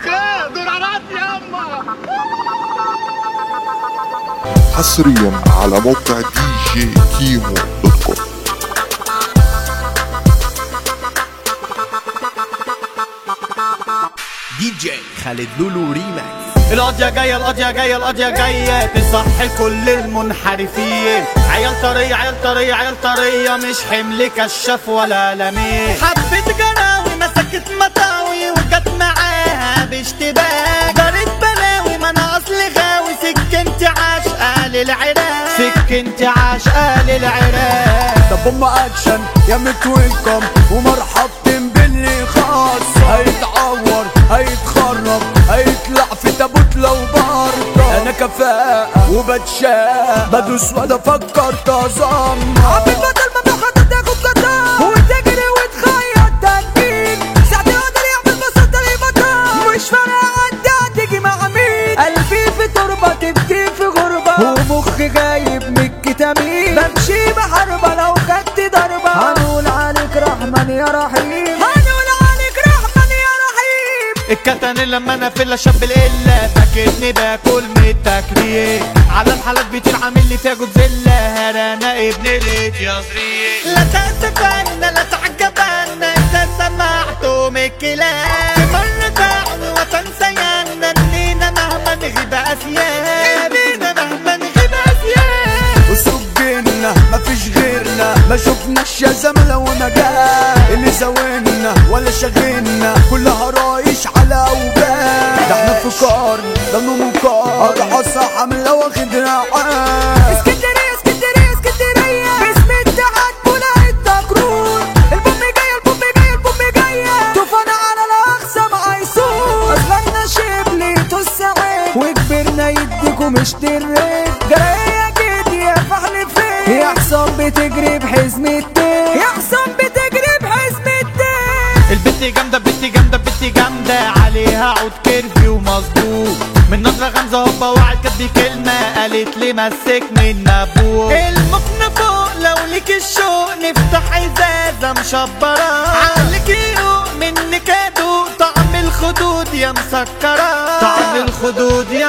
ايه دولارات ياما حصريا على موقع دي جي كيمو دوت كوم دي جي خالد لولو ريماكس القضية جاية القضية جاية القضية جاية تصحي كل المنحرفين عيال طرية عيال طرية عيال طرية مش حمل كشاف ولا لمين حبيت جراوي مسكت مطاوي وجت معاها باشتباك دارت بلاوي ما انا اصلي غاوي سكنت عاشقة للعراق سكنت عاشقة للعراق طب ام اكشن يا متويلكم ومرحبتين باللي خاص هيتعور هيتخرب هيطلع في تابوت لو برضه انا كفاءة وبتشاء بدوس ولا فكرت اظن عبيد بدل ما بخطط تاخد قطار وتجري وتخيط تنجيل ساعتي يقدر يعمل بساطة ليه مش فارقة عندي هتيجي مع مين قلبي في تربة تبكي في غربة ومخي غايب من الكتامين بمشي بحربة لو خدت ضربة هنقول عليك رحمن يا رحيم هنقول عليك رحمن يا رحيم الكتن لما انا في الشاب القلة فاكرني باكل من التكريم على الحالات بيطير عامل لي فيها جوزيلا هرانا ابن ريت يا زريق لا تتفنى لا تعجبن انت سمعته من الكلام مرة تعمل وتنسين اننا مهما نغيب اسياب اننا مهما نغيب اسياب وسجلنا مفيش غيرنا ما شفناش يا زملاء ونجاة اللي زاولنا ولا شاغلنا كلها رايش على اوجاع ده احنا في قرن ده مقار العصا حملة واخدنا عام اسكندرية اسكندرية اسكندرية باسم اتحاد بولا التكرور البوم جاية البوم جاية البوم جاية طوفان على الاقصى ميسور اصغرنا شبلي السعيد وكبرنا يديكوا مش تريد جراية جدي يا فحل فين يا حصان بتجري بحزم التين يا حصان بتجري بحزم التين البت جامدة البت جامدة البت جامدة عليها عود كيرفي ومظبوط من نظرة غمزة هوبا وعد كاتبي كلمة قالت لي مسكني النابوت المقنع فوق لو ليك الشوق نفتح ازازة مشبرة عليك يروق منك ادوق طعم الخدود يا مسكرة طعم الخدود يا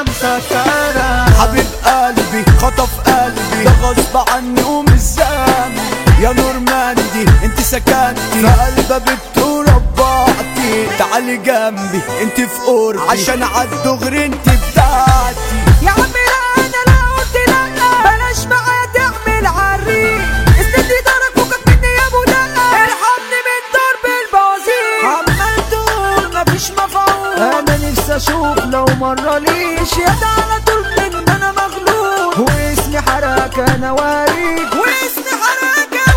مسكرة حبيب قلبي خطف قلبي ده غصب عني ومش ذنبي يا نورماندي انت سكنتي في قلبها بتقول ربعتي تعالي جنبي انت في قربي عشان عالدغري انت بتاعتي يا عم لا انا لا قلت لا بلاش معايا تعمل عريق اسندي دارك وكك مني يا ابو دقة ارحمني من ضرب البوازيك عمال تقول مفيش مفعول انا نفسي اشوف لو مرة ليش يا ده على طول من انا مغلوب واسمي حركة انا واريك واسمي حركة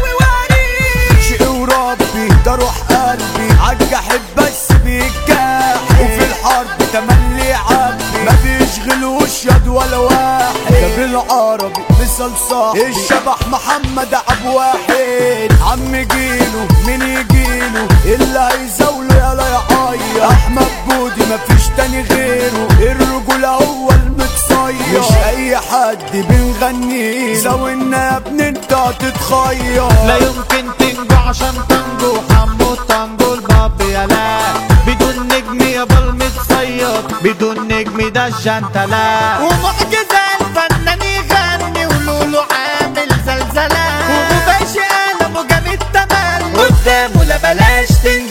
وواريك شقي وربي ده روح قلبي عج احب بس بيتجاح وفي الحرب تملي عبي ما بيشغلوش يد ولا واحد ده بالعربي مثال صاحبي الشبح محمد ابو واحد عم جيله مين يجيله اللي هيزاوله يلا يعيط احمد بودي مفيش تاني غيره الرجولة هو المتصير مش اي حد بنغنيه زاولنا يا ابني انت هتتخير لا يمكن تنجو عشان تنجو حمو تنجو الباب يا لا بدون نجم يا بل متصيد بدون نجم ده الجنتلا ومعجزة الفنان يغني ولولو عامل زلزلة ومباشي قلمه جاب التمل قدامه لا بلاش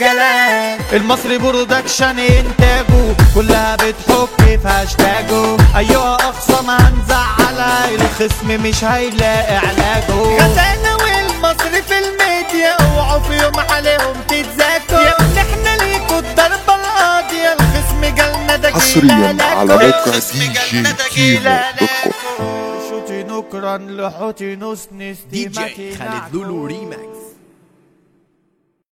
تنجلان المصري برودكشن انتاجه كلها بتحك في هاشتاجه ايوه اقصى ما هنزعلها الخصم مش هيلاقي علاجه خزانة والمصري في الميديا اوعوا في يوم عليهم تتذاكوا يا ابني احنا ليكوا الضربة القاضية الخصم جالنا ده حصرياً على موقع الخصم دي جي جالنا ده كيمو جيلة دوت كوم. شوتي نكرا لحوتي نسنس دي جي خالد لولو ريماكس